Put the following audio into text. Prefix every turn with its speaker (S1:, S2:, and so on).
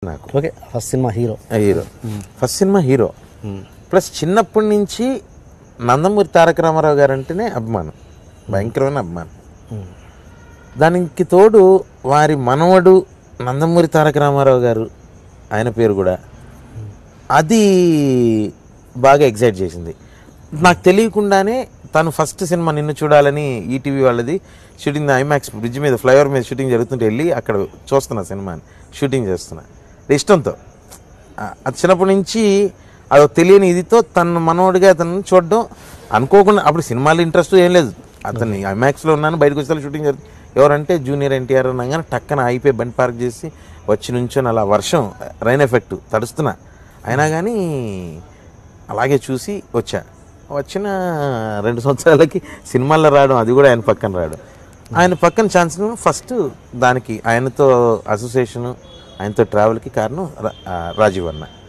S1: నాకు
S2: okay first cinema hero
S1: hero first cinema hero plus చిన్నప్పటి నుంచి నందమూరి తారక రామారావు గారు అంటేనే అభిమానం భయంకరమైన అభిమానం దానికి తోడు వారి మనవడు నందమూరి తారక రామారావు గారు ఆయన పేరు కూడా అది బాగా ఎగ్జైట్ చేసింది నాకు తెలియకుండానే తను ఫస్ట్ సినిమా నిన్ను చూడాలని ఈటీవీ వాళ్ళది షూటింగ్ ఐమాక్స్ బ్రిడ్జ్ మీద ఫ్లైఓవర్ మీద షూటింగ్ జరుగుతుంటే వెళ్ళి అక్కడ చూస్తున్నా సినిమాని షూటింగ్ చేస్తున్నా ఇష్టంతో ఆ, అది చిన్నప్పటి నుంచి అది తెలియని ఇదితో తన మనోడిగా అతను చూడడం అనుకోకుండా అప్పుడు సినిమాలు ఇంట్రెస్ట్ ఏం లేదు అతన్ని ఐమాక్స్లో ఉన్నాను బయటకు వచ్చే షూటింగ్ జరుగుతుంది ఎవరంటే జూనియర్ ఎన్టీఆర్ అనగానే టక్కన అయిపోయి బండి పార్క్ చేసి వచ్చి నుంచొని అలా వర్షం రైన్ ఎఫెక్ట్ తడుస్తున్నా అయినా కానీ అలాగే చూసి వచ్చా వచ్చిన రెండు సంవత్సరాలకి సినిమాల్లో రావడం అది కూడా ఆయన పక్కన రావడం ఆయన పక్కన ఛాన్స్ ఫస్ట్ దానికి ఆయనతో అసోసియేషను ఆయనతో ట్రావెల్కి కారణం రా- ఆ, రాజీవ్ అన్న